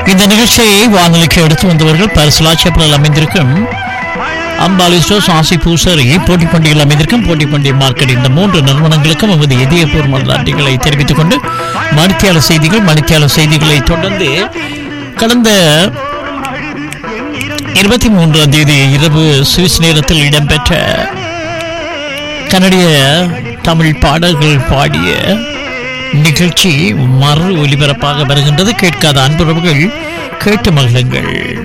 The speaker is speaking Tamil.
இந்த நிகழ்ச்சியை வானொலிக்கு எடுத்து வந்தவர்கள் பரிசலாச்சப்பலில் அமைந்திருக்கும் அம்பாலிஸ்டோஸ் ஆசி பூசரி போட்டி பண்டிகையில் அமைந்திருக்கும் போட்டி பண்டிகை மார்க்கெட் இந்த மூன்று நிறுவனங்களுக்கும் நமது இதயபூர்வ நன்றிகளை தெரிவித்துக் கொண்டு மணித்தியால செய்திகள் மணித்தியால செய்திகளை தொடர்ந்து கடந்த இருபத்தி மூன்றாம் தேதி இரவு சுவிஸ் நேரத்தில் இடம்பெற்ற கனடிய தமிழ் பாடல்கள் பாடிய நிகழ்ச்சி மறு ஒலிபரப்பாக வருகின்றது கேட்காத அன்புறவுகள் கேட்டு மகிழுங்கள்